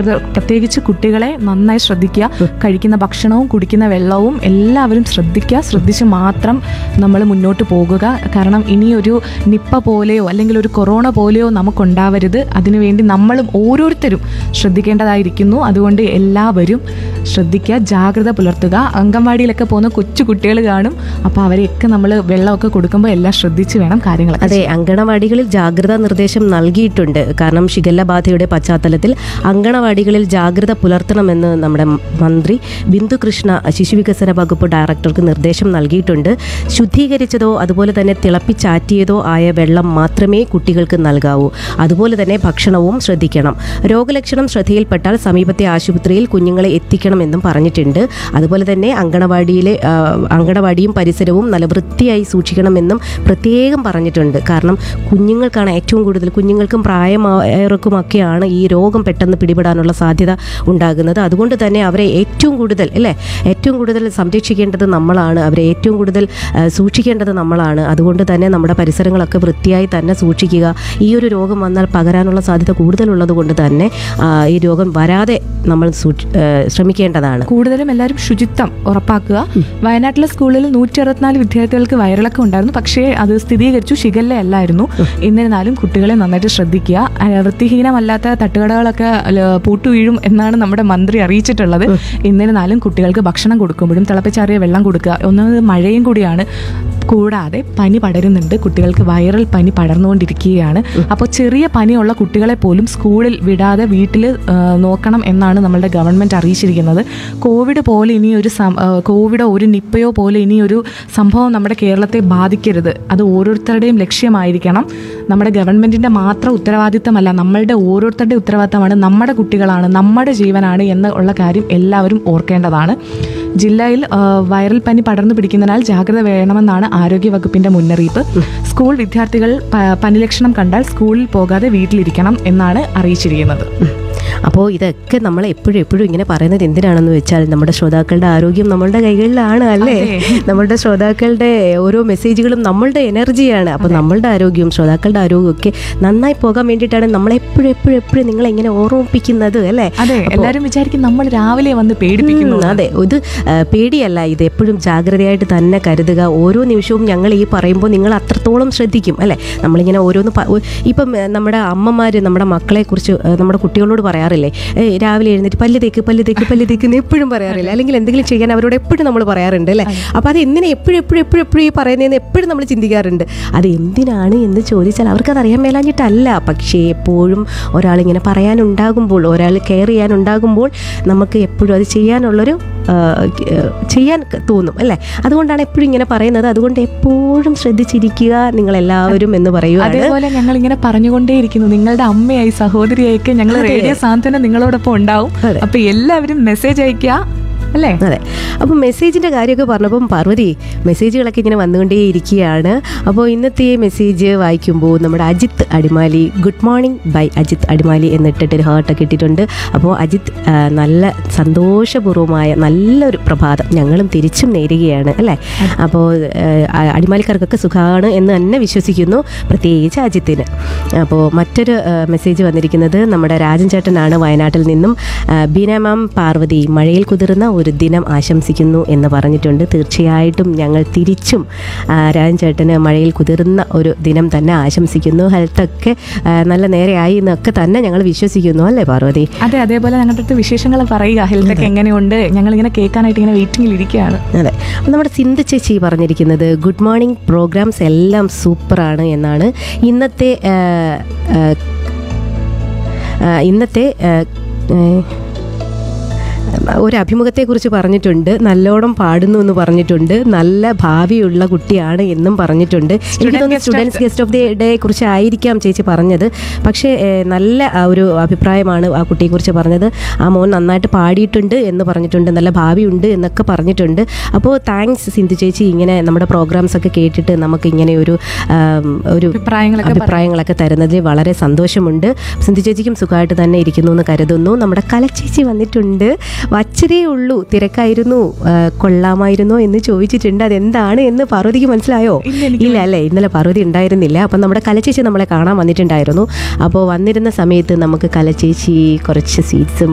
പ്രത്യേക- പ്രത്യേകിച്ച് കുട്ടികളെ നന്നായി ശ്രദ്ധിക്കുക കഴിക്കുന്ന ഭക്ഷണവും കുടിക്കുന്ന വെള്ളവും എല്ലാവരും ശ്രദ്ധിക്കുക ശ്രദ്ധിച്ച് മാത്രം നമ്മൾ മുന്നോട്ട് പോകുക കാരണം ഇനി ഒരു നിപ്പ പോലെയോ അല്ലെങ്കിൽ ഒരു കൊറോണ പോലെയോ നമുക്കുണ്ടാവരുത് അതിനുവേണ്ടി നമ്മളും ഓരോരുത്തരും ശ്രദ്ധിക്കേണ്ടതായിരിക്കുന്നു അതുകൊണ്ട് എല്ലാവരും ശ്രദ്ധിക്കുക ജാഗ്രത പുലർത്തുക അംഗൻവാടിയിലൊക്കെ പോകുന്ന കൊച്ചു കുട്ടികൾ കാണും അപ്പോൾ അവരെയൊക്കെ നമ്മൾ വെള്ളമൊക്കെ കൊടുക്കുമ്പോൾ എല്ലാം ശ്രദ്ധിച്ച് വേണം കാര്യങ്ങളൊക്കെ അതെ അങ്കണവാടികളിൽ ജാഗ്രതാ നിർദ്ദേശം നൽകിയിട്ടുണ്ട് കാരണം ഷിഗല്ല ബാധയുടെ പശ്ചാത്തലത്തിൽ അങ്കണവാടികളിൽ ജാഗ്രത പുലർത്തണമെന്ന് നമ്മുടെ മന്ത്രി ബിന്ദു കൃഷ്ണ ശിശുവികസന വകുപ്പ് ഡയറക്ടർക്ക് നിർദ്ദേശം നൽകിയിട്ടുണ്ട് ശുദ്ധീകരിച്ചതോ അതുപോലെ തന്നെ തിളപ്പിച്ചാറ്റിയതോ ആയ വെള്ളം മാത്രമേ കുട്ടികൾക്ക് നൽകാവൂ അതുപോലെ തന്നെ ഭക്ഷണവും ശ്രദ്ധിക്കണം രോഗലക്ഷണം ശ്രദ്ധയിൽപ്പെട്ടാൽ സമീപത്തെ ആശുപത്രിയിൽ കുഞ്ഞുങ്ങളെ എത്തിക്കണമെന്നും പറഞ്ഞിട്ടുണ്ട് അതുപോലെ തന്നെ അങ്കണവാടിയിലെ ആ, അങ്കണവാടിയും പരിസരവും നല്ല വൃത്തിയായി സൂക്ഷിക്കണമെന്നും പ്രത്യേകം പറഞ്ഞിട്ടുണ്ട് കാരണം കുഞ്ഞുങ്ങൾക്കാണ് ഏറ്റവും കൂടുതൽ കുഞ്ഞുങ്ങൾക്കും പ്രായമായവർക്കുമൊക്കെയാണ് ഈ രോഗം പെട്ടെന്ന് പിടിപെടാനുള്ള സാധ്യത ഉണ്ടാകുന്നത് അതുകൊണ്ട് തന്നെ അവരെ ഏറ്റവും കൂടുതൽ അല്ലേ ഏറ്റവും കൂടുതൽ സംരക്ഷിക്കേണ്ടത് നമ്മളാണ് അവരെ ഏറ്റവും കൂടുതൽ ആ, സൂക്ഷിക്കേണ്ടത് നമ്മളാണ് അതുകൊണ്ട് തന്നെ നമ്മുടെ പരിസരങ്ങളൊക്കെ വൃത്തിയായി തന്നെ സൂക്ഷിക്കുക ഈ ഒരു രോഗം വന്നാൽ പകരാനുള്ള സാധ്യത കൂടുതലുള്ളത് കൊണ്ട് തന്നെ ആ, ഈ രോഗം വരാതെ നമ്മൾ സൂക്ഷി- ആ, ശ്രമിക്കേണ്ടതാണ് കൂടുതലും എല്ലാവരും ശുചിത്വം ഉറപ്പാക്കുക വയനാട്ടിലെ സ്കൂളിൽ നൂറ്റി അറുപത്തിനാല് വിദ്യാർത്ഥികൾക്ക് വയറിളക്കം ഉണ്ടായിരുന്നു പക്ഷേ അത് സ്ഥിരീകരിച്ചു ഷിഗല്ല അല്ലായിരുന്നു എന്നിരുന്നാലും കുട്ടികളെ നന്നായിട്ട് ശ്രദ്ധിക്കുക അഹ് വൃത്തിഹീനമല്ലാത്ത തട്ടുകടകളൊക്കെ ല- പൂട്ടു വീഴും എന്നാണ് നമ്മുടെ മന്ത്രി അറിയിച്ചിട്ടുള്ളത് എന്നിരുന്നാലും കുട്ടികൾക്ക് ഭക്ഷണം കൊടുക്കുമ്പോഴും തിളപ്പിച്ചാറിയ വെള്ളം കൊടുക്കുക ഒന്നാമത് മഴയും കൂടിയാണ് കൂടാതെ പനി പടരുന്നുണ്ട് കുട്ടികൾക്ക് വൈറൽ പനി പടർന്നുകൊണ്ടിരിക്കുകയാണ് അപ്പോൾ ചെറിയ പനിയുള്ള കുട്ടികളെ പോലും സ്കൂളിൽ വിടാതെ വീട്ടിൽ നോക്കണം എന്നാണ് നമ്മളുടെ ഗവൺമെൻറ് അറിയിച്ചിരിക്കുന്നത് കോവിഡ് പോലെ ഇനി ഒരു സം- ആ, കോവിഡോ ഒരു നിപ്പയോ പോലെ ഇനി ഒരു സംഭവം നമ്മുടെ കേരളത്തെ ബാധിക്കരുത് അത് ഓരോരുത്തരുടെയും ലക്ഷ്യമായിരിക്കണം നമ്മുടെ ഗവൺമെൻറ്റിൻ്റെ മാത്രം ഉത്തരവാദിത്തമല്ല നമ്മളുടെ ഓരോരുത്തരുടെ ഉത്തരവാദിത്തമാണ് നമ്മുടെ കുട്ടികളാണ് നമ്മുടെ ജീവനാണ് എന്ന് ഉള്ള കാര്യം എല്ലാവരും ഓർക്കേണ്ടതാണ് ജില്ലയിൽ ആ, വൈറൽ പനി പടർന്നു പിടിക്കുന്നതിനാൽ ജാഗ്രത വേണമെന്നാണ് ആരോഗ്യ വകുപ്പിന്റെ മുന്നറിയിപ്പ് സ്കൂൾ വിദ്യാർത്ഥികൾ പ- പനി ലക്ഷണം കണ്ടാൽ സ്കൂളിൽ പോകാതെ വീട്ടിലിരിക്കണം എന്നാണ് അറിയിച്ചിരിക്കുന്നത് അപ്പോൾ ഇതൊക്കെ നമ്മൾ എപ്പോഴും എപ്പോഴും ഇങ്ങനെ പറയുന്നത് എന്തിനാണെന്ന് വെച്ചാൽ നമ്മുടെ ശ്രോതാക്കളുടെ ആരോഗ്യം നമ്മളുടെ കൈകളിലാണ് അല്ലേ അതെ. നമ്മളുടെ ശ്രോതാക്കളുടെ ഓരോ മെസ്സേജുകളും നമ്മളുടെ എനർജിയാണ് അപ്പോൾ നമ്മളുടെ ആരോഗ്യവും ശ്രോതാക്കളുടെ ആരോഗ്യവും ഒക്കെ നന്നായി പോകാൻ വേണ്ടിയിട്ടാണ് നമ്മളെപ്പോഴും എപ്പോഴും എപ്പോഴും നിങ്ങളെ ഇങ്ങനെ ഓർമ്മിപ്പിക്കുന്നത് അല്ലേ അതെ എല്ലാവരും വിചാരിക്കും നമ്മൾ രാവിലെ വന്ന് പേടിപ്പിക്കുന്നു ഉം, അതെ ഇത് ആ, പേടിയല്ല ഇത് എപ്പോഴും ജാഗ്രതയായിട്ട് തന്നെ കരുതുക ഓരോ നിമിഷവും ഞങ്ങൾ ഈ പറയുമ്പോൾ നിങ്ങൾ അത്രത്തോളം ശ്രദ്ധിക്കും അല്ലേ നമ്മളിങ്ങനെ ഓരോന്ന് പ- ഒ- ഇപ്പം ആ, നമ്മുടെ അമ്മമാർ നമ്മുടെ മക്കളെക്കുറിച്ച് ആ, നമ്മുടെ കുട്ടികളോട് പറയാറില്ലേ "ഏയ്, രാവിലെ എഴുന്നേറ്റ് പല്ല് തേക്ക് പല്ല് തേക്ക് പല്ല് തേക്ക് എന്ന് എപ്പോഴും പറയാറില്ല അല്ലെങ്കിൽ എന്തെങ്കിലും ചെയ്യാൻ അവരോട് എപ്പോഴും നമ്മൾ പറയാറുണ്ട് അല്ലേ അപ്പോൾ അത് എന്തിനാ എപ്പോഴും എപ്പോഴും എപ്പോഴും എപ്പോഴും ഈ പറയുന്നതെന്ന് എപ്പോഴും നമ്മൾ ചിന്തിക്കാറുണ്ട് അത് എന്തിനാണ് എന്ന് ചോദിച്ചാൽ അവർക്കത് അറിയാൻ മേലാഞ്ഞിട്ടല്ല പക്ഷേ എപ്പോഴും ഒരാളിങ്ങനെ പറയാനുണ്ടാകുമ്പോൾ ഒരാൾ കെയർ ചെയ്യാനുണ്ടാകുമ്പോൾ നമുക്ക് എപ്പോഴും അത് ചെയ്യാനുള്ളൊരു ആ, ആ, ചെയ്യാൻ ക- തോന്നും അല്ലേ അതുകൊണ്ടാണ് എപ്പോഴും ഇങ്ങനെ പറയുന്നത് അതുകൊണ്ട് എപ്പോഴും ശ്രദ്ധിച്ചിരിക്കുക നിങ്ങളെല്ലാവരും എന്ന് പറയുകയാണ് അതേപോലെ ഞങ്ങൾ ഇങ്ങനെ പറഞ്ഞുകൊണ്ടേയിരിക്കുന്നു നിങ്ങളുടെ അമ്മയായി സഹോദരിയായൊക്കെ ഞങ്ങൾ അതെ. റേഡിയോ സാന്ത്വനം നിങ്ങളോടൊപ്പം ഉണ്ടാവും അതെ. അപ്പൊ എല്ലാവരും മെസ്സേജ് അയക്കുക അല്ലേ അതെ അപ്പം മെസ്സേജിൻ്റെ കാര്യമൊക്കെ പറഞ്ഞപ്പം പാർവതി മെസ്സേജുകളൊക്കെ ഇങ്ങനെ വന്നുകൊണ്ടേ ഇരിക്കുകയാണ് അപ്പോൾ ഇന്നത്തെ മെസ്സേജ് വായിക്കുമ്പോൾ നമ്മുടെ Ajith Adimali good morning bye Ajith Adimali എന്നിട്ടിട്ടൊരു ഹാർട്ടൊക്കെ ഇട്ടിട്ടുണ്ട് അപ്പോൾ അജിത്ത് ആ, നല്ല സന്തോഷപൂർവ്വമായ നല്ലൊരു പ്രഭാതം ഞങ്ങളും തിരിച്ചും നേരുകയാണ് അല്ലേ അപ്പോൾ ആ, അടിമാലിക്കാർക്കൊക്കെ സുഖമാണ് എന്ന് തന്നെ വിശ്വസിക്കുന്നു പ്രത്യേകിച്ച് അജിത്തിന് അപ്പോൾ മറ്റൊരു ആ, മെസ്സേജ് വന്നിരിക്കുന്നത് നമ്മുടെ രാജൻ ചേട്ടനാണ് വയനാട്ടിൽ നിന്നും ആ, ബീന മാം പാർവതി മഴയിൽ കുതിർന്ന ഒരു ദിനം ആശംസിക്കുന്നു എന്ന് പറഞ്ഞിട്ടുണ്ട് തീർച്ചയായിട്ടും ഞങ്ങൾ തിരിച്ചും ആ, രാജൻ ചേട്ടന് മഴയിൽ കുതിർന്ന ഒരു ദിനം തന്നെ ആശംസിക്കുന്നു ഹെൽത്തൊക്കെ ആ, നല്ല നേരെയായി എന്നൊക്കെ തന്നെ ഞങ്ങൾ വിശ്വസിക്കുന്നു അല്ലേ പാർവതി അതെ അതേപോലെ ഞങ്ങളുടെ അടുത്ത് വിശേഷങ്ങൾ പറയുക ഹെൽത്ത് ഒക്കെ എങ്ങനെയുണ്ട് ഞങ്ങൾ ഇങ്ങനെ കേൾക്കാനായിട്ട് ഇങ്ങനെ വെയിറ്റിംഗിൽ ഇരിക്കുകയാണ് അതെ അപ്പം നമ്മുടെ സിന്ധു ചേച്ചി പറഞ്ഞിരിക്കുന്നത് ഗുഡ് മോർണിംഗ് പ്രോഗ്രാംസ് എല്ലാം സൂപ്പറാണ് എന്നാണ് ഇന്നത്തെ ആ, ആ, ആ, ഇന്നത്തെ ആ, ഏ, ഒരു അഭിമുഖത്തെക്കുറിച്ച് പറഞ്ഞിട്ടുണ്ട് നല്ലോണം പാടുന്നു എന്ന് പറഞ്ഞിട്ടുണ്ട് നല്ല ഭാവിയുള്ള കുട്ടിയാണ് എന്നും പറഞ്ഞിട്ടുണ്ട് എനിക്ക് തോന്നുന്നു guest of students guest of the day കുറിച്ച് ആയിരിക്കാം ചേച്ചി പറഞ്ഞത് പക്ഷേ ഏ, നല്ല ആ ഒരു അഭിപ്രായമാണ് ആ കുട്ടിയെക്കുറിച്ച് പറഞ്ഞത് ആ മോൻ നന്നായിട്ട് പാടിയിട്ടുണ്ട് എന്ന് പറഞ്ഞിട്ടുണ്ട് നല്ല ഭാവിയുണ്ട് എന്നൊക്കെ പറഞ്ഞിട്ടുണ്ട് അപ്പോൾ താങ്ക്സ് സിന്ധു ചേച്ചി ഇങ്ങനെ നമ്മുടെ പ്രോഗ്രാംസ് ഒക്കെ കേട്ടിട്ട് നമുക്ക് ഇങ്ങനെ ഒരു ആം, ഒരു അഭിപ്രായങ്ങളൊക്കെ പറ- അഭിപ്രായങ്ങളൊക്കെ തരുന്നതിൽ വളരെ സന്തോഷമുണ്ട് സിന്ധു ചേച്ചിക്കും സുഖമായിട്ട് തന്നെ ഇരിക്കുന്നു എന്ന് കരുതുന്നു നമ്മുടെ കലച്ചേച്ചി വന്നിട്ടുണ്ട് വച്ചതേ ഉള്ളൂ തിരക്കായിരുന്നു ആ, കൊള്ളാമായിരുന്നോ എന്ന് ചോദിച്ചിട്ടുണ്ട് അതെന്താണ് എന്ന് പാർവതിക്ക് മനസ്സിലായോ ഇല്ല, എനിക്ക് ഇല്ല അല്ലേ ഇന്നലെ പാർവതി ഉണ്ടായിരുന്നില്ല അപ്പം നമ്മുടെ കലച്ചേച്ചി നമ്മളെ കാണാൻ വന്നിട്ടുണ്ടായിരുന്നു അപ്പോൾ വന്നിരുന്ന സമയത്ത് നമുക്ക് കലച്ചേച്ചി കുറച്ച് സ്വീറ്റ്സും